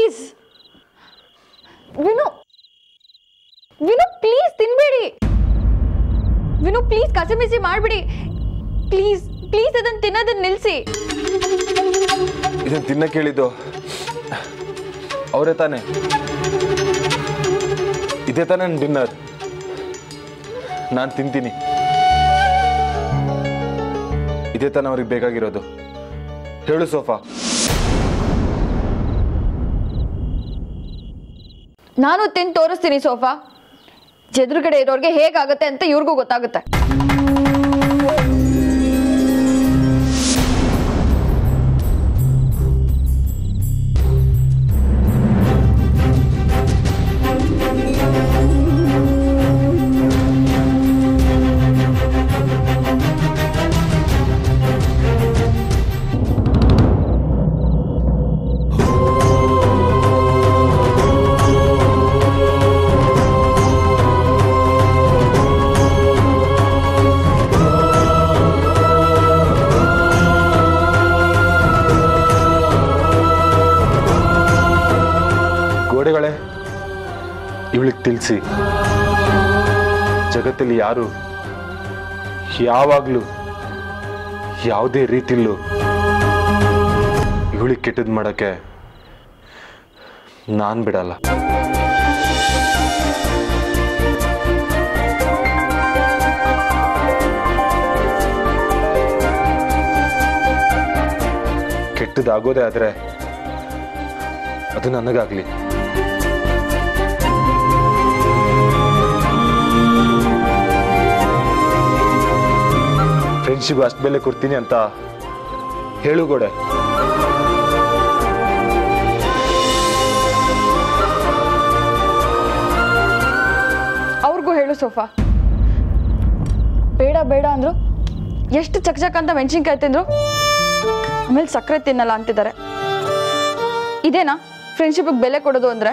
please Vinu Vinu please ತಿನ್ಬೇಡಿ Vinu please ಕಸಮಿಸಿ ಮಾಡ್ಬಿಡಿ ಪ್ಲೀಸ್ ಪ್ಲೀಸ್ ಅದನ್ನ ತಿನ್ನೋದನ್ನ ನಿಲ್ಲಿಸಿ ಇದನ್ನ ತಿನ್ನ ಕೇಳಿದ್ದು ಅವರೇ ತಾನೇ ಇದೇ ತಾನೇ ನನ್ನ ಡಿನ್ನರ್ ನಾನು ತಿಂತೀನಿ ಇದೇ ತಾನೇ ಅವ್ರಿಗೆ ಬೇಕಾಗಿರೋದು ಹೇಳು ಸೋಫಾ ನಾನು ತಿಂದು ತೋರಿಸ್ತೀನಿ ಸೋಫಾ ಎದುರುಗಡೆ ಇರೋರ್ಗೆ ಹೇಗಾಗುತ್ತೆ ಅಂತ ಇವ್ರಿಗೂ ಗೊತ್ತಾಗುತ್ತೆ ಗೋಡೆಗಳೇ ಇವಳಿಗೆ ತಿಳಿಸಿ ಜಗತ್ತಲ್ಲಿ ಯಾರು ಯಾವಾಗಲೂ ಯಾವುದೇ ರೀತಿಲೂ ಇವಳಿಗೆ ಕೆಟ್ಟದ್ದು ಮಾಡೋಕ್ಕೆ ನಾನು ಬಿಡಲ್ಲ ಕೆಟ್ಟದಾಗೋದೇ ಆದರೆ ಅದು ನನಗಾಗಲಿ ಫ್ರೆಂಡ್ಶಿಪ್ ಅಷ್ಟು ಬೆಲೆ ಕೊಡ್ತೀನಿ ಅಂತ ಹೇಳು ಗೋಡೆ ಅವ್ರಿಗೂ ಹೇಳು ಸೋಫಾ ಬೇಡ ಬೇಡ ಅಂದ್ರು ಎಷ್ಟು ಚಕ್ ಚಕ್ ಅಂತ ಮೆಣಸಿನ್ಕಾಯಿ ತಿಂದ್ರು ಆಮೇಲೆ ಸಕ್ಕರೆ ತಿನ್ನಲ್ಲ ಅಂತಿದ್ದಾರೆ ಇದೇನಾ ಫ್ರೆಂಡ್ಶಿಪ್ಗೆ ಬೆಲೆ ಕೊಡೋದು ಅಂದ್ರೆ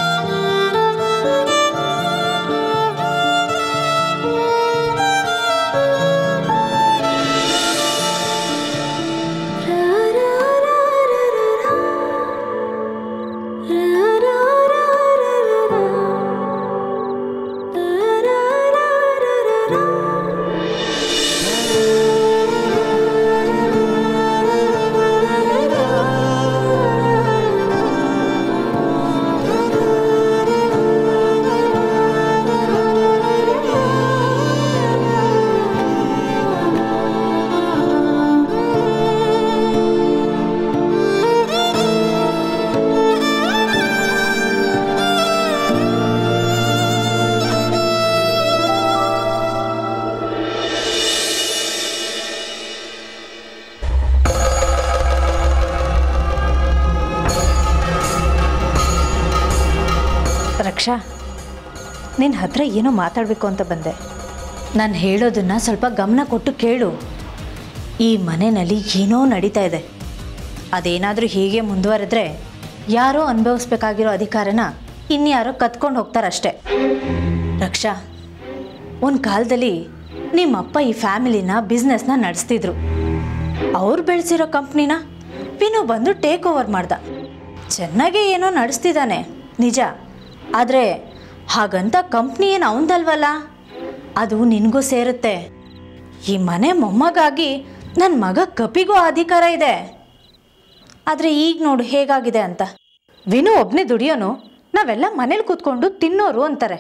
ರಕ್ಷಾ ನಿನ್ನ ಹತ್ರ ಏನೋ ಮಾತಾಡಬೇಕು ಅಂತ ಬಂದೆ ನಾನು ಹೇಳೋದನ್ನು ಸ್ವಲ್ಪ ಗಮನ ಕೊಟ್ಟು ಕೇಳು ಈ ಮನೆಯಲ್ಲಿ ಏನೋ ನಡೀತಾ ಇದೆ ಅದೇನಾದರೂ ಹೀಗೆ ಮುಂದುವರೆದ್ರೆ ಯಾರೋ ಅನುಭವಿಸ್ಬೇಕಾಗಿರೋ ಅಧಿಕಾರನ ಇನ್ಯಾರೋ ಕತ್ಕೊಂಡು ಹೋಗ್ತಾರಷ್ಟೆ ರಕ್ಷಾ ಒಂದು ಕಾಲದಲ್ಲಿ ನಿಮ್ಮಪ್ಪ ಈ ಫ್ಯಾಮಿಲಿನ ಬಿಸ್ನೆಸ್ನ ನಡೆಸ್ತಿದ್ರು ಅವ್ರು ಬೆಳೆಸಿರೋ ಕಂಪ್ನಿನ ವಿನು ಬಂದು ಟೇಕ್ ಓವರ್ ಮಾಡ್ದ ಚೆನ್ನಾಗೇ ಏನೋ ನಡೆಸ್ತಿದ್ದಾನೆ ನಿಜ ಆದರೆ ಹಾಗಂತ ಕಂಪ್ನಿ ಏನು ಅವನದಲ್ವಲ್ಲ ಅದು ನಿನಗೂ ಸೇರುತ್ತೆ ಈ ಮನೆ ಮೊಮ್ಮಗಾಗಿ ನನ್ನ ಮಗ ಕಪಿಗೂ ಅಧಿಕಾರ ಇದೆ ಆದರೆ ಈಗ ನೋಡು ಹೇಗಾಗಿದೆ ಅಂತ ವಿನು ಒಬ್ಬನೇ ದುಡಿಯೋನು ನಾವೆಲ್ಲ ಮನೇಲಿ ಕೂತ್ಕೊಂಡು ತಿನ್ನೋರು ಅಂತಾರೆ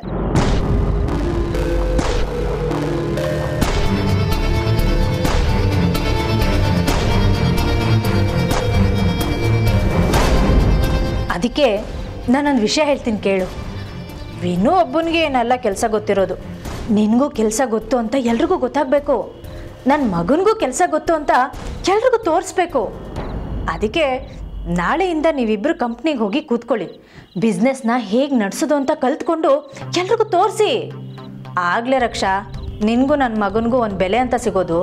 ಅದಕ್ಕೆ ನಾನೊಂದು ವಿಷಯ ಹೇಳ್ತೀನಿ ಕೇಳು ವಿನು ಒಬ್ಬನಿಗೆ ಏನೆಲ್ಲ ಕೆಲಸ ಗೊತ್ತಿರೋದು ನಿನಗೂ ಕೆಲಸ ಗೊತ್ತು ಅಂತ ಎಲ್ರಿಗೂ ಗೊತ್ತಾಗಬೇಕು ನನ್ನ ಮಗನಿಗೂ ಕೆಲಸ ಗೊತ್ತು ಅಂತ ಎಲ್ರಿಗೂ ತೋರಿಸ್ಬೇಕು ಅದಕ್ಕೆ ನಾಳೆಯಿಂದ ನೀವಿಬ್ಬರು ಕಂಪ್ನಿಗೆ ಹೋಗಿ ಕೂತ್ಕೊಳ್ಳಿ ಬಿಸ್ನೆಸ್ನ ಹೇಗೆ ನಡೆಸೋದು ಅಂತ ಕಲ್ತ್ಕೊಂಡು ಎಲ್ರಿಗೂ ತೋರಿಸಿ ಆಗಲೇ ರಕ್ಷಾ ನಿನಗೂ ನನ್ನ ಮಗನಿಗೂ ಒಂದು ಬೆಲೆ ಅಂತ ಸಿಗೋದು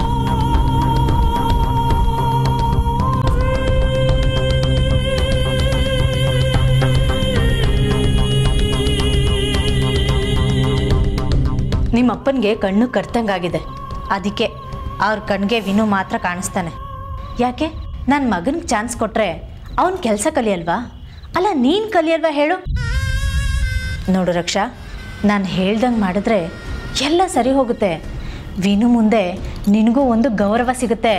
ನಿಮ್ಮ ಅಪ್ಪನಿಗೆ ಕಣ್ಣು ಕರ್ತಂಗಾಗಿದೆ ಅದಕ್ಕೆ ಅವ್ರ ಕಣ್ಣಿಗೆ ವಿನು ಮಾತ್ರ ಕಾಣಿಸ್ತಾನೆ ಯಾಕೆ ನನ್ನ ಮಗನಿಗೆ ಚಾನ್ಸ್ ಕೊಟ್ಟರೆ ಅವನ ಕೆಲಸ ಕಲಿಯಲ್ವಾ ಅಲ್ಲ ನೀನು ಕಲಿಯಲ್ವಾ ಹೇಳು ನೋಡು ರಕ್ಷಾ ನಾನು ಹೇಳ್ದಂಗೆ ಮಾಡಿದ್ರೆ ಎಲ್ಲ ಸರಿ ಹೋಗುತ್ತೆ ವಿನು ಮುಂದೆ ನಿನಗೂ ಒಂದು ಗೌರವ ಸಿಗುತ್ತೆ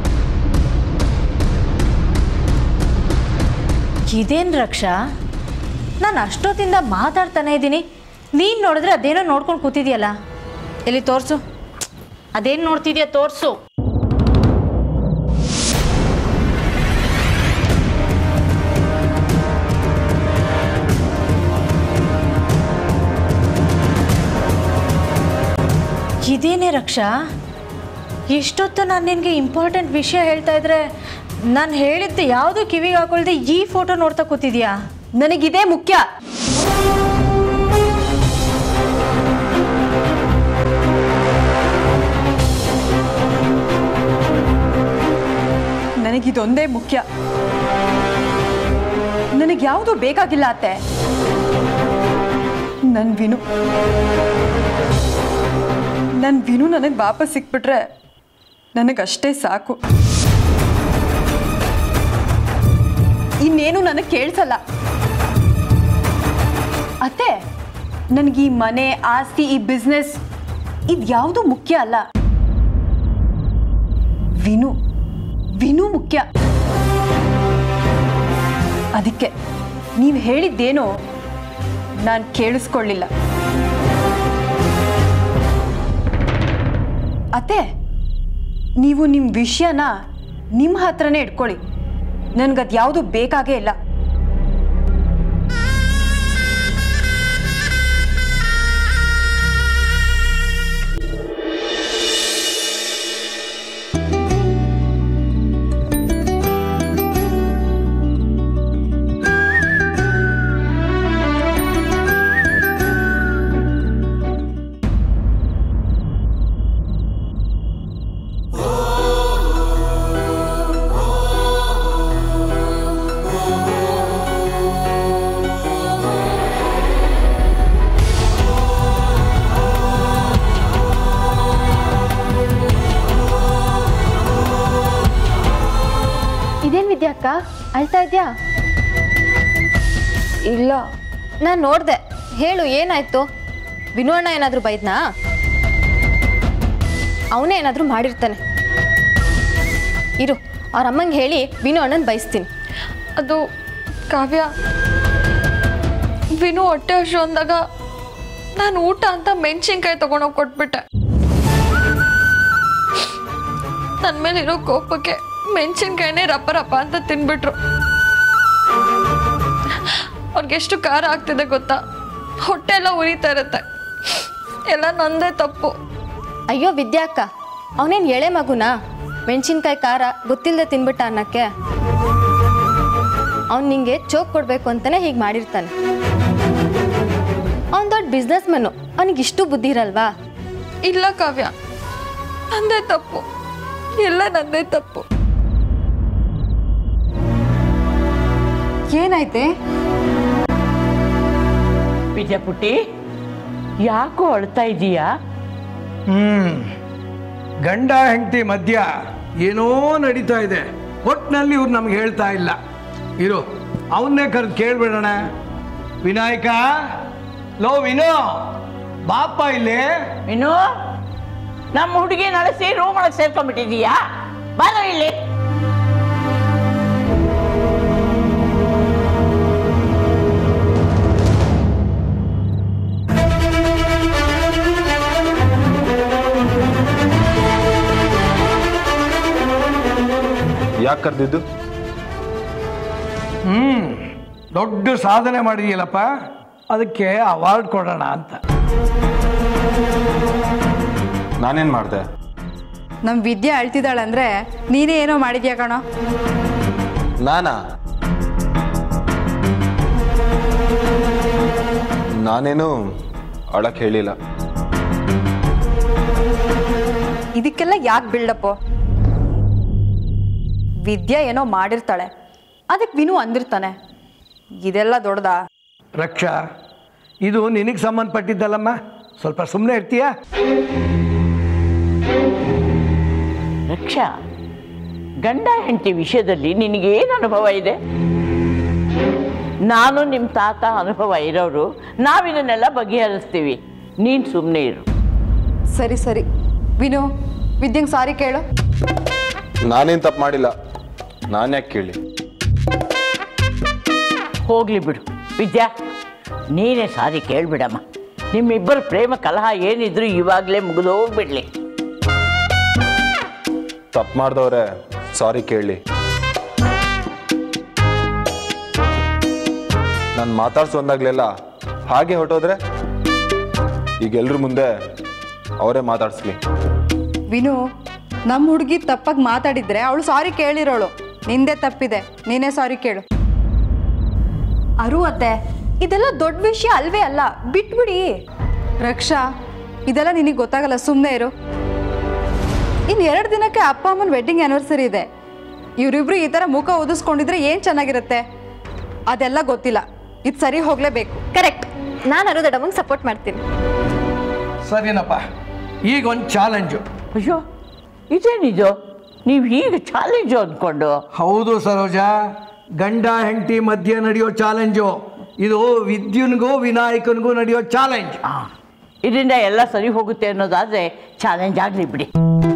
ಇದೇನು ರಕ್ಷಾ ನಾನು ಅಷ್ಟೊತ್ತಿಂದ ಮಾತಾಡ್ತಾನೆ ಇದ್ದೀನಿ ನೀನು ನೋಡಿದ್ರೆ ಅದೇನೋ ನೋಡ್ಕೊಂಡು ಕೂತಿದ್ಯಲ್ಲ ಎಲ್ಲಿ ತೋರಿಸು ಅದೇನು ನೋಡ್ತಿದ್ಯಾ ತೋರಿಸು ಇದೇನೇ ರಕ್ಷಾ ಎಷ್ಟೊತ್ತು ನಾನು ನಿನಗೆ ಇಂಪಾರ್ಟೆಂಟ್ ವಿಷಯ ಹೇಳ್ತಾ ಇದ್ರೆ ನಾನು ಹೇಳಿದ್ದು ಯಾವುದು ಕಿವಿಗೆ ಹಾಕೊಳ್ದೆ ಈ ಫೋಟೋ ನೋಡ್ತಾ ಕೂತಿದ್ಯಾ ನನಗಿದೇ ಮುಖ್ಯ ನನಗಿದೊಂದೇ ಮುಖ್ಯ ನನಗೆ ಯಾವುದು ಬೇಕಾಗಿಲ್ಲ ಅತ್ತೆ ನನ್ನ ವಿನು ನನ್ನ ವಿನು ನನಗೆ ವಾಪಸ್ ಸಿಕ್ಬಿಟ್ರೆ ನನಗಷ್ಟೇ ಸಾಕು ಇನ್ನೇನು ನನಗೆ ಕೇಳಿಸಲ್ಲ ಅತ್ತೆ ನನಗೆ ಈ ಮನೆ ಆಸ್ತಿ ಈ ಬಿಸ್ನೆಸ್ ಇದು ಯಾವುದು ಮುಖ್ಯ ಅಲ್ಲ ವಿನು ವಿನು ಮುಖ್ಯ ಅದಕ್ಕೆ ನೀವು ಹೇಳಿದ್ದೇನೋ ನಾನು ಕೇಳಿಸ್ಕೊಳ್ಳಿಲ್ಲ ಅತ್ತೆ ನೀವು ನಿಮ್ಮ ವಿಷಯನ ನಿಮ್ಮ ಹತ್ರನೇ ಇಟ್ಕೊಳ್ಳಿ ನನಗದು ಯಾವುದು ಬೇಕಾಗೇ ಇಲ್ಲ ಇದೇನ್ ವಿದ್ಯಾ ಅಕ್ಕ ಅಳ್ತಾ ಇದ್ಯಾ ಇಲ್ಲ ನಾನು ನೋಡ್ದೆ ಹೇಳು ಏನಾಯ್ತು ವಿನು ಅಣ್ಣ ಏನಾದರೂ ಬೈದ್ನಾ ಅವನೇ ಏನಾದರೂ ಮಾಡಿರ್ತಾನೆ ಇರು ಅವ್ರ ಅಮ್ಮಂಗೆ ಹೇಳಿ ವಿನು ಅಣ್ಣನ ಬಯಸ್ತೀನಿ ಅದು ಕಾವ್ಯ ವಿನು ಹೊಟ್ಟೆ ಹಸು ಅಂದಾಗ ನಾನು ಊಟ ಅಂತ ಮೆಣಸಿನ್ಕಾಯಿ ತಗೊಂಡೋಗಿ ಕೊಟ್ಬಿಟ್ಟೆ ನನ್ನ ಮೇಲೆ ಇರೋ ಕೋಪಕ್ಕೆ ಮೆಣಸಿನ್ಕಾಯಿನೇ ರಪ್ಪ ರಪ್ಪ ಅಂತ ತಿನ್ಬಿಟ್ರು ಅವ್ರಿಗೆ ಎಷ್ಟು ಖಾರ ಆಗ್ತಿದೆ ಗೊತ್ತಾ ಹೊಟ್ಟೆ ಎಲ್ಲ ಉರಿತಾ ಇರುತ್ತೆ ಎಲ್ಲ ನಂದೇ ತಪ್ಪು ಅಯ್ಯೋ ವಿದ್ಯಾ ಅಕ್ಕ ಅವನೇನು ಎಳೆ ಮಗುನಾ ಮೆಣಸಿನ್ಕಾಯಿ ಖಾರ ಗೊತ್ತಿಲ್ಲದೆ ತಿನ್ಬಿಟ್ಟ ಅನ್ನಕ್ಕೆ ಅವ್ನು ನಿಂಗೆ ಚೋಕ್ ಕೊಡಬೇಕು ಅಂತಲೇ ಹೀಗೆ ಮಾಡಿರ್ತಾನೆ ಅವ್ನು ದೊಡ್ಡ ಬಿಸ್ನೆಸ್ ಮೆನ್ನು ಅವನಿಗೆ ಇಷ್ಟು ಬುದ್ಧಿ ಇರಲ್ವಾ ಇಲ್ಲ ಕಾವ್ಯ ನಂದೇ ತಪ್ಪು ಎಲ್ಲ ನಂದೇ ತಪ್ಪು ಏನಾಯ್ತೆ ವಿಜಯಪುಟ್ಟಿ ಯಾಕೋ ಅಳ್ತಾ ಇದೀಯಾ ಹ್ಮ್ ಗಂಡ ಹೆಂಡತಿ ಮಧ್ಯ ಏನೋ ನಡೀತಾ ಇದೆ ಒಟ್ಟಿನಲ್ಲಿ ಇವ್ರು ನಮ್ಗೆ ಹೇಳ್ತಾ ಇಲ್ಲ ಇರು ಅವನ್ನೇ ಕರೆದು ಕೇಳ್ಬಿಡೋಣ ವಿನಾಯಕ ಲೋ ವಿನೋ ಬಾಪ ಇಲ್ಲಿ ಇನ್ನು ನಮ್ಮ ಹುಡುಗಿ ನಡೆಸಿ ರೂಮ್ ಒಳಗೆ ಸೇರ್ಕೊಂಡ್ಬಿಟ್ಟಿದೀಯಾ ಬಾರೋ ಇಲ್ಲಿ ಯಾಕೆ ಕರೆದಿದ್ದು ಹ್ಮ್ ದೊಡ್ಡ ಸಾಧನೆ ಮಾಡಿದೀಯಲ್ಲಪ್ಪ ಅದಕ್ಕೆ ಅವಾರ್ಡ್ ಕೊಡೋಣ ಅಂತ ನಾನೇನು ಮಾಡಿದೆ ನಮ್ಮ ವಿದ್ಯೆ ಅಳ್ತಿದ್ದಾಳಂದ್ರೆ ನೀನೇ ಏನೋ ಮಾಡಿದ್ಯಾ ಕಣೋ ನಾನಾ ನಾನೇನು ಅಳಕ್ ಹೇಳಿಲ್ಲ ಇದಕ್ಕೆಲ್ಲ ಯಾಕೆ ಬಿಲ್ಡಪ್ಪು ವಿದ್ಯಾ ಏನೋ ಮಾಡಿರ್ತಾಳೆ ಅದಕ್ಕೆ ವಿನು ಅಂದಿರ್ತಾನೆ ಇದೆಲ್ಲ ದೊಡ್ಡದಾ ರಕ್ಷಾ ಇದು ನಿನಗೆ ಸಂಬಂಧಪಟ್ಟಿದ್ದಲ್ಲಮ್ಮ ಸ್ವಲ್ಪ ಸುಮ್ಮನೆ ಇರ್ತೀಯಾ ರಕ್ಷಾ ಗಂಡ ಹೆಂಡತಿ ವಿಷಯದಲ್ಲಿ ನಿನಗೇನು ಅನುಭವ ಇದೆ ನಾನು ನಿಮ್ಮ ತಾತ ಅನುಭವ ಇರೋರು ನಾವಿದನ್ನೆಲ್ಲ ಬಗೆಹರಿಸ್ತೀವಿ ನೀನು ಸುಮ್ಮನೆ ಇರು ಸರಿ ಸರಿ ವಿನು ವಿದ್ಯಂಗೆ ಸಾರಿ ಕೇಳು ನಾನೇನು ತಪ್ಪು ಮಾಡಿಲ್ಲ ನಾನು ಯಾಕೆ ಕೇಳಿ ಹೋಗ್ಲಿ ಬಿಡು ವಿದ್ಯಾ ನೀನೇ ಸಾರಿ ಕೇಳ್ಬಿಡಮ್ಮ ನಿಮ್ಮಿಬ್ಬರ ಪ್ರೇಮ ಕಲಹ ಏನಿದ್ರು ಇವಾಗಲೇ ಮುಗಿದೋಗ್ಬಿಡ್ಲಿ ತಪ್ಪು ಮಾಡ್ದವ್ರೆ ಸಾರಿ ಕೇಳಲಿ ನಾನು ಮಾತಾಡ್ಸು ಅಂದಾಗ್ಲೆಲ್ಲ ಹಾಗೆ ಹೊಟ್ಟೋದ್ರೆ ಈಗ ಎಲ್ರ ಮುಂದೆ ಅವರೇ ಮಾತಾಡ್ಸ್ಲಿ ವಿನು ನಮ್ಮ ಹುಡುಗಿ ತಪ್ಪಾಗಿ ಮಾತಾಡಿದ್ರೆ ಅವಳು ಸಾರಿ ಕೇಳಿರೋಳು ನಿಂದೇ ತಪ್ಪಿದೆ ನೀನೇ ಸಾರಿ ಕೇಳು ಅರು ಅತ್ತೆ ಇದೆಲ್ಲ ದೊಡ್ಡ ವಿಷಯ ಅಲ್ವೇ ಅಲ್ಲ ಬಿಟ್ಬಿಡಿ ರಕ್ಷಾ ಇದೆಲ್ಲ ನಿನಗೆ ಗೊತ್ತಾಗಲ್ಲ ಸುಮ್ಮನೆ ಇರು ಇನ್ನು ಎರಡು ದಿನಕ್ಕೆ ಅಪ್ಪ ಅಮ್ಮನ ವೆಡ್ಡಿಂಗ್ ಆ್ಯನಿವರ್ಸರಿ ಇದೆ ಇವರಿಬ್ರು ಈ ಥರ ಮುಖ ಓದಿಸ್ಕೊಂಡಿದ್ರೆ ಏನು ಚೆನ್ನಾಗಿರುತ್ತೆ ಅದೆಲ್ಲ ಗೊತ್ತಿಲ್ಲ ಇದು ಸರಿ ಹೋಗಲೇಬೇಕು ಕರೆಕ್ಟ್ ನಾನು ಅರು ದೊಡ್ಡಮ್ಮಂಗೆ ಸಪೋರ್ಟ್ ಮಾಡ್ತೀನಿ ಸರಿನಪ್ಪ ಈಗ ಒಂದು ಚಾಲೆಂಜು ಅಯ್ಯೋ ಇದೇನಿದು ನೀವು ಹೀಗೆ ಚಾಲೆಂಜು ಅಂದ್ಕೊಂಡು ಹೌದು ಸರೋಜ ಗಂಡ ಹೆಂಡತಿ ಮಧ್ಯೆ ನಡೆಯೋ ಚಾಲೆಂಜು ಇದು ವಿದ್ಯುನ್ಗೂ ವಿನಾಯಕನಿಗೂ ನಡೆಯೋ ಚಾಲೆಂಜ್ ಆ, ಇದರಿಂದ ಎಲ್ಲ ಸರಿ ಹೋಗುತ್ತೆ ಅನ್ನೋದಾದರೆ ಚಾಲೆಂಜ್ ಆಗಲಿ ಬಿಡಿ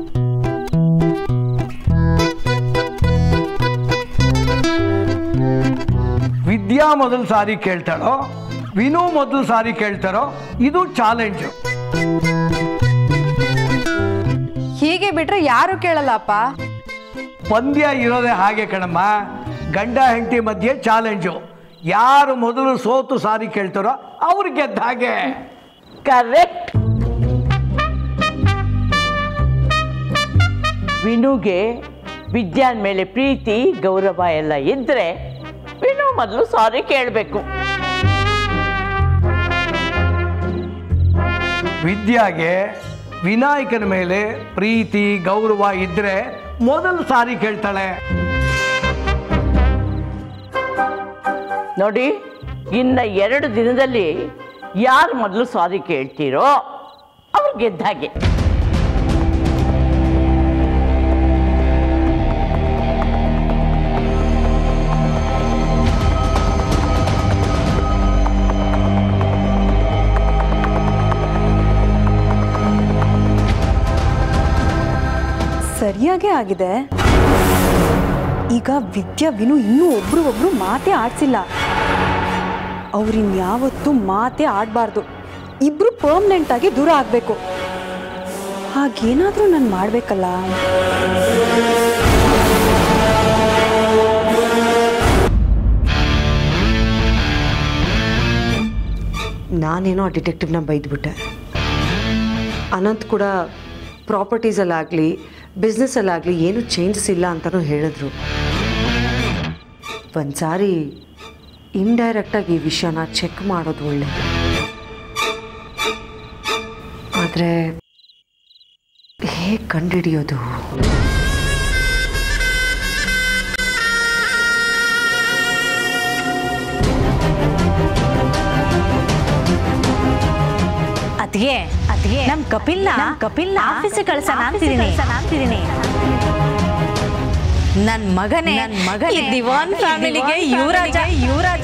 ವಿದ್ಯಾ ಮೊದಲು ಸಾರಿ ಕೇಳ್ತಾಳೋ ವಿನು ಮೊದಲು ಸಾರಿ ಕೇಳ್ತಾರೋ ಇದು ಚಾಲೆಂಜು ಹೀಗೆ ಬಿಟ್ರೆ ಯಾರು ಕೇಳಲ್ಲಪ್ಪ ಪಂದ್ಯ ಇರೋದೇ ಹಾಗೆ ಕಣಮ್ಮ ಗಂಡ ಹೆಂಡತಿ ಮಧ್ಯೆ ಚಾಲೆಂಜು ಯಾರು ಮೊದಲು ಸೋತು ಸಾರಿ ಕೇಳ್ತಾರೋ ಅವ್ರು ಗೆದ್ದ ಹಾಗೆ ಕರೆಕ್ಟ್ ವಿನುಗೆ ವಿದ್ಯಾನ್ ಮೇಲೆ ಪ್ರೀತಿ ಗೌರವ ಎಲ್ಲ ಇದ್ರೆ ವಿನು ಮೊದಲು ಸಾರಿ ಕೇಳಬೇಕು ವಿದ್ಯಾಗೆ ವಿನಾಯಕನ ಮೇಲೆ ಪ್ರೀತಿ ಗೌರವ ಇದ್ರೆ ಮೊದಲು ಸಾರಿ ಕೇಳ್ತಾಳೆ ನೋಡಿ ಇನ್ನು ಎರಡು ದಿನದಲ್ಲಿ ಯಾರು ಮೊದಲು ಸಾರಿ ಕೇಳ್ತೀರೋ ಅವ್ರು ಗೆದ್ದ ಹಾಗೆ ಸರಿಯಾಗೇ ಆಗಿದೆ ಈಗ ವಿದ್ಯಾ ವಿನು ಇನ್ನೂ ಒಬ್ರು ಒಬ್ರು ಮಾತೇ ಆಡ್ಸಿಲ್ಲ ಅವ್ರಿನ್ಯಾವತ್ತೂ ಮಾತೇ ಆಡಬಾರ್ದು ಇಬ್ರು ಪರ್ಮನೆಂಟ್ ಆಗಿ ದೂರ ಆಗಬೇಕು ಹಾಗೇನಾದರೂ ನಾನು ಮಾಡಬೇಕಲ್ಲ ನಾನೇನೋ ಆ ಡಿಟೆಕ್ಟಿವ್ನ ಬೈದ್ಬಿಟ್ಟೆ ಅನಂತ್ ಕೂಡ ಪ್ರಾಪರ್ಟೀಸಲ್ಲಾಗಲಿ ಬಿಸ್ನೆಸ್ಸಲ್ಲಾಗಲಿ ಏನೂ ಚೇಂಜಸ್ ಇಲ್ಲ ಅಂತಲೂ ಹೇಳಿದ್ರು ಒಂದು ಸಾರಿ ಇಂಡೈರೆಕ್ಟಾಗಿ ಈ ವಿಷಯನ ಚೆಕ್ ಮಾಡೋದು ಒಳ್ಳೆಯದು ಆದರೆ ಹೇಗೆ ಕಂಡುಹಿಡಿಯೋದು ಅದ್ಗೆ ಅದ್ಗೆ ನಮ್ ಕಪಿಲ್ನ ಕಪಿಲ್ನ ಆಫೀಸಿಗೆ ಕಳ್ಸೋಣ ಅಂತಿದ್ದೀನಿ ಅಂತಿದ್ದೀನಿ ನನ್ ಮಗನೇ ನನ್ ಮಗನೇ ದಿವಾನ್ ಫ್ಯಾಮಿಲಿಗೆ ಯುವರಾಜ ಯುವರಾಜ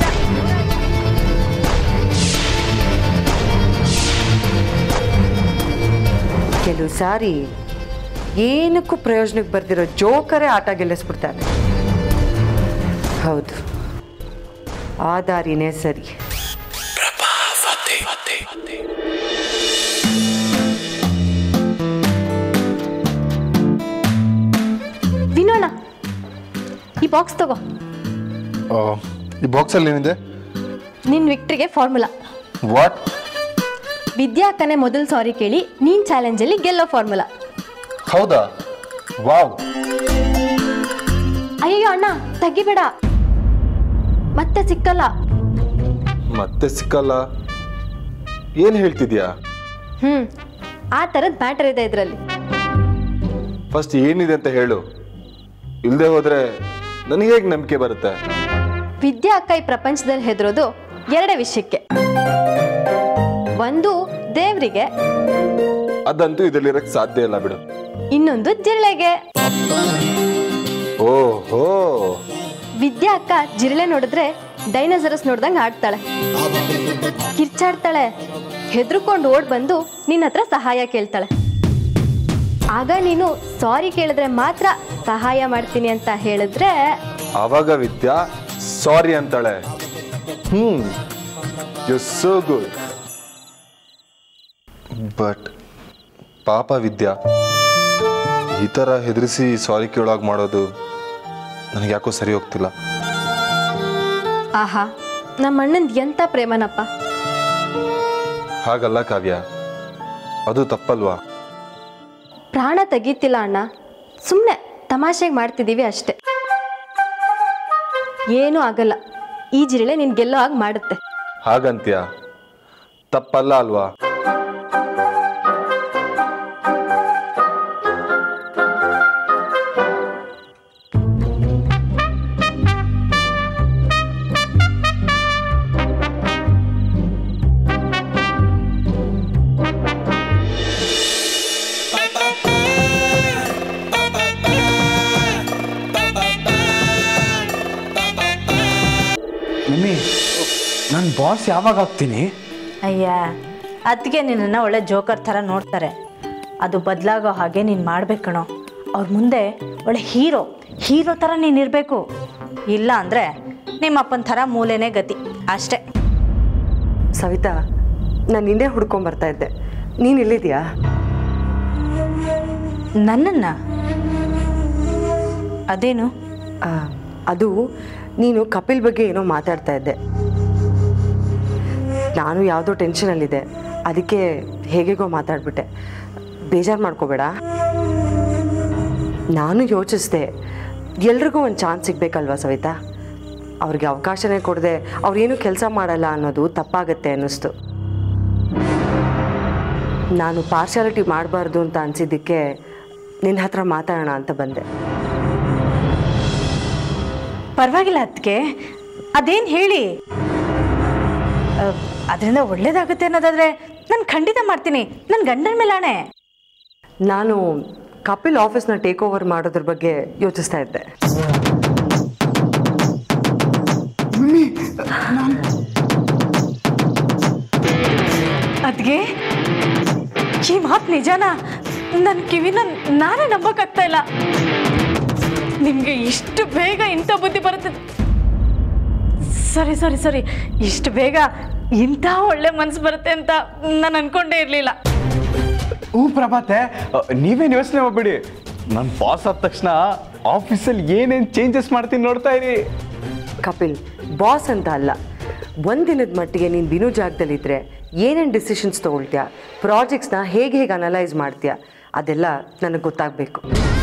ಕೆಲವು ಸಾರಿ ಏನಕ್ಕೂ ಪ್ರಯೋಜನಕ್ಕೆ ಬರ್ದಿರೋ ಜೋಕರೇ ಆಟ ಗೆಲ್ಲಿಸ್ಬಿಡ್ತಾರೆ ಹೌದು ಆ ದಾರಿನೇ ಸರಿ ವಿನೋಣ ಈ ಬಾಕ್ಸ್ ತಗೋ ಈ ಬಾಕ್ಸಲ್ಲಿ ಏನಿದೆ ನಿನ್ನ ವಿಕ್ಟ್ರಿಗೆ ಫಾರ್ಮುಲಾ ವಾಟ್ ವಿದ್ಯಾ ಅಕ್ಕನೇ ಮೊದಲು ಸಾರಿ ಕೇಳಿ ನೀನ್ ಚಾಲೆಂಜಲ್ಲಿ ಗೆಲ್ಲೋ ಫಾರ್ಮುಲಾ ಹೌದಾ ವಾವ್ ಅಯ್ಯಯ್ಯೋ ಅಣ್ಣ ತೆಗಿಬೇಡ ಮತ್ತೆ ಸಿಕ್ಕಲ್ಲ ಮತ್ತೆ ಸಿಕ್ಕಲ್ಲ ಏನು ಹೇಳ್ತಿದ್ಯಾ ಹ್ಮ್ ಆ ಥರದ್ ಮ್ಯಾಟರ್ ಇದೆ ಇದರಲ್ಲಿ ಫಸ್ಟ್ ಏನಿದೆ ಅಂತ ಹೇಳು ಇಲ್ಲದೆ ಹೋದ್ರೆ ನನಗೆ ಹೇಗೆ ನಂಬಿಕೆ ಬರುತ್ತೆ ವಿದ್ಯಾ ಅಕ್ಕ ಈ ಪ್ರಪಂಚದಲ್ಲಿ ಹೆದರೋದು ಎರಡೇ ವಿಷಯಕ್ಕೆ ಒಂದು ದೇವ್ರಿಗೆ ಅದಂತೂ ಇದರಲ್ಲಿರಕ್ಕೆ ಸಾಧ್ಯ ಇಲ್ಲ ಬಿಡು ಇನ್ನೊಂದು ಜಿರಳೆಗೆ ಓಹೋ ವಿದ್ಯಾ ಅಕ್ಕ ಜಿರಳೆ ನೋಡಿದ್ರೆ ಡೈನೋಸರಸ್ ನೋಡ್ದಂಗೆ ಆಡ್ತಾಳೆ ಕಿರ್ಚಾಡ್ತಾಳೆ ಹೆದರ್ಕೊಂಡು ಓಡ್ ಬಂದು ನಿನ್ನ ಹತ್ರ ಸಹಾಯ ಕೇಳ್ತಾಳೆ ಆಗ ನೀನು ಸಾರಿ ಕೇಳಿದ್ರೆ ಮಾತ್ರ ಸಹಾಯ ಮಾಡ್ತೀನಿ ಅಂತ ಹೇಳಿದ್ರೆ ಆವಾಗ ವಿದ್ಯಾ ಸಾರಿ ಅಂತಾಳೆ hmm you so good but ಪಾಪ ವಿದ್ಯಾ ಈ ಥರ ಹೆದರಿಸಿ ಸಾರಿ ಕೇಳೋಕೆ ಮಾಡೋದು ನನಗೆ ಯಾಕೋ ಸರಿ ಹೋಗ್ತಿಲ್ಲ ಆಹಾ ನಮ್ಮ ಅಣ್ಣಂದು ಎಂಥ ಪ್ರೇಮನಪ್ಪ ಹಾಗಲ್ಲ ಕಾವ್ಯ ಅದು ತಪ್ಪಲ್ವಾ ಪ್ರಾಣ ತೆಗೀತಿಲ್ಲ ಅಣ್ಣ ಸುಮ್ಮನೆ ತಮಾಷೆಗೆ ಮಾಡ್ತಿದ್ದೀವಿ ಅಷ್ಟೆ ಏನೂ ಆಗಲ್ಲ ಈ ಜಿರಳೆ ನಿನ್ ಗೆಲ್ಲೋ ಹಾಗೆ ಮಾಡುತ್ತೆ ಹಾಗಂತ್ಯ ತಪ್ಪಲ್ಲ ಅಲ್ವಾ ಮಮ್ಮಿ ನಾನು ಬಾಸ್ ಯಾವಾಗ ಆಗ್ತೀನಿ ಅಯ್ಯ ಅದಕ್ಕೆ ನಿನ್ನನ್ನು ಒಳ್ಳೆ ಜೋಕರ್ ಥರ ನೋಡ್ತಾರೆ ಅದು ಬದಲಾಗೋ ಹಾಗೆ ನೀನು ಮಾಡ್ಬೇಕಣೋ ಅವ್ರ ಮುಂದೆ ಒಳ್ಳೆ ಹೀರೋ ಹೀರೋ ಥರ ನೀನು ಇರಬೇಕು ಇಲ್ಲ ಅಂದರೆ ನಿಮ್ಮಪ್ಪನ ಥರ ಮೂಲೆನೇ ಗತಿ ಅಷ್ಟೇ ಸವಿತಾ ನಾನು ನಿನ್ನೆ ಹುಡ್ಕೊಂಡ್ ಬರ್ತಾ ಇದ್ದೆ ನೀನು ಇಲ್ಲಿದ್ಯಾ ನನ್ನನ್ನು ಅದೇನು ಆ, ಅದು ನೀನು ಕಪಿಲ್ ಬಗ್ಗೆ ಏನೋ ಮಾತಾಡ್ತಾ ಇದ್ದೆ ನಾನು ಯಾವುದೋ ಟೆನ್ಷನಲ್ಲಿದ್ದೆ ಅದಕ್ಕೆ ಹೇಗೆಗೋ ಮಾತಾಡ್ಬಿಟ್ಟೆ ಬೇಜಾರು ಮಾಡ್ಕೋಬೇಡ ನಾನು ಯೋಚಿಸ್ದೆ ಎಲ್ರಿಗೂ ಒಂದು ಚಾನ್ಸ್ ಸಿಗ್ಬೇಕಲ್ವಾ ಸವಿತಾ ಅವ್ರಿಗೆ ಅವಕಾಶನೇ ಕೊಡದೆ ಅವ್ರೇನು ಕೆಲಸ ಮಾಡಲ್ಲ ಅನ್ನೋದು ತಪ್ಪಾಗತ್ತೆ ಅನ್ನಿಸ್ತು ನಾನು ಪಾರ್ಶಾಲಿಟಿ ಮಾಡಬಾರ್ದು ಅಂತ ಅನಿಸಿದ್ದಕ್ಕೆ ನಿನ್ನ ಹತ್ರ ಮಾತಾಡೋಣ ಅಂತ ಬಂದೆ ಪರವಾಗಿಲ್ಲ ಅದಕ್ಕೆ ಅದೇನು ಹೇಳಿ ಅದರಿಂದ ಒಳ್ಳೇದಾಗುತ್ತೆ ಅನ್ನೋದಾದರೆ ನಾನು ಖಂಡಿತ ಮಾಡ್ತೀನಿ ನನ್ನ ಗಂಡನ ಮೇಲೆ ಆಣೆ ನಾನು ಕಪಿಲ್ ಆಫೀಸ್ನ ಟೇಕ್ ಓವರ್ ಮಾಡೋದ್ರ ಬಗ್ಗೆ ಯೋಚಿಸ್ತಾ ಇದ್ದೆ ಅದ್ಗೆ ಈ ಮಾತು ನಿಜನಾ ನನ್ನ ಕಿವಿನ ನಾನೇ ನಂಬಕ್ಕಾಗ್ತಾ ಇಲ್ಲ ನಿಮಗೆ ಇಷ್ಟು ಬೇಗ ಇಂಥ ಬುದ್ಧಿ ಬರುತ್ತೆ ಸರಿ ಸರಿ ಸರಿ ಇಷ್ಟು ಬೇಗ ಇಂಥ ಒಳ್ಳೆ ಮನಸ್ಸು ಬರುತ್ತೆ ಅಂತ ನಾನು ಅನ್ಕೊಂಡೇ ಇರಲಿಲ್ಲ ಹ್ಞೂ ಪ್ರಭಾತೆ ಅ, ನೀವೇನು ಯೋಚನೆ ಮಾಡ್ಬೇಡಿ ನಾನು ಬಾಸ್ ಆದ ತಕ್ಷಣ ಆಫೀಸಲ್ಲಿ ಏನೇನು ಚೇಂಜಸ್ ಮಾಡ್ತೀನಿ ನೋಡ್ತಾ ಇರಿ ಕಪಿಲ್ ಬಾಸ್ ಅಂತ ಅಲ್ಲ ಒಂದಿನದ ಮಟ್ಟಿಗೆ ನೀನು ಬಿನು ಜಾಗದಲ್ಲಿದ್ದರೆ ಏನೇನು ಡಿಸಿಷನ್ಸ್ ತೊಗೊಳ್ತೀಯಾ ಪ್ರಾಜೆಕ್ಟ್ಸ್ನ ಹೇಗೆ ಹೇಗೆ ಅನಲೈಸ್ ಮಾಡ್ತೀಯಾ ಅದೆಲ್ಲ ನನಗೆ ಗೊತ್ತಾಗಬೇಕು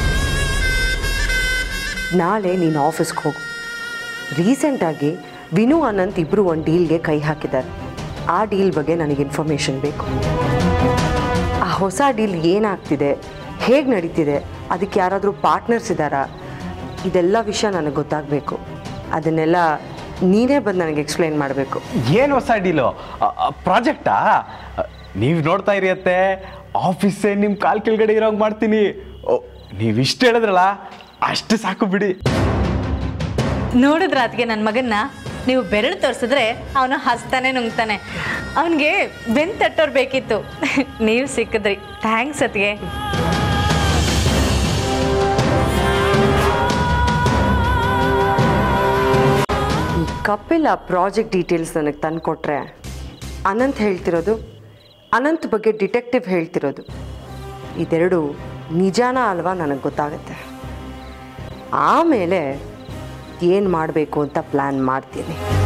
ನಾಳೆ ನೀನು ಆಫೀಸ್ಗೆ ಹೋಗು ರೀಸೆಂಟಾಗಿ ವಿನು ಅನಂತ್ ಇಬ್ಬರು ಒಂದು ಡೀಲ್ಗೆ ಕೈ ಹಾಕಿದ್ದಾರೆ ಆ ಡೀಲ್ ಬಗ್ಗೆ ನನಗೆ ಇನ್ಫಾರ್ಮೇಷನ್ ಬೇಕು ಆ ಹೊಸ ಡೀಲ್ ಏನಾಗ್ತಿದೆ ಹೇಗೆ ನಡೀತಿದೆ ಅದಕ್ಕೆ ಯಾರಾದರೂ ಪಾರ್ಟ್ನರ್ಸ್ ಇದ್ದಾರಾ ಇದೆಲ್ಲ ವಿಷಯ ನನಗೆ ಗೊತ್ತಾಗಬೇಕು ಅದನ್ನೆಲ್ಲ ನೀನೇ ಬಂದು ನನಗೆ ಎಕ್ಸ್ಪ್ಲೈನ್ ಮಾಡಬೇಕು ಏನು ಹೊಸ ಡೀಲು ಪ್ರಾಜೆಕ್ಟಾ ನೀವು ನೋಡ್ತಾ ಇರಿ ಅತ್ತೆ ಆಫೀಸೇ ನಿಮ್ಮ ಕಾಲ್ ಕೆಳಗಡೆ ಇರೋಂಗೆ ಮಾಡ್ತೀನಿ ನೀವು ಇಷ್ಟು ಹೇಳಿದ್ರಲ್ಲ ಅಷ್ಟು ಸಾಕು ಬಿಡಿ ನೋಡಿದ್ರ ಅದಕ್ಕೆ ನನ್ನ ಮಗನ್ನ ನೀವು ಬೆರಳು ತೋರಿಸಿದ್ರೆ ಅವನು ಹಸ್ತಾನೆ ನುಂಗ್ತಾನೆ ಅವನಿಗೆ ಬೆನ್ ತಟ್ಟೋರು ಬೇಕಿತ್ತು ನೀವು ಸಿಕ್ಕಿದ್ರಿ ಥ್ಯಾಂಕ್ಸ್ ಅತ್ಗೆ ಈ ಕಪಿಲ್ ಆ ಪ್ರಾಜೆಕ್ಟ್ ಡೀಟೇಲ್ಸ್ ನನಗೆ ತಂದು ಕೊಟ್ಟರೆ ಅನಂತ್ ಹೇಳ್ತಿರೋದು ಅನಂತ್ ಬಗ್ಗೆ ಡಿಟೆಕ್ಟಿವ್ ಹೇಳ್ತಿರೋದು ಇದೆರಡು ನಿಜಾನ ಅಲ್ವಾ ನನಗೆ ಗೊತ್ತಾಗುತ್ತೆ ಆಮೇಲೆ ಏನು ಮಾಡಬೇಕು ಅಂತ ಪ್ಲ್ಯಾನ್ ಮಾಡ್ತೀನಿ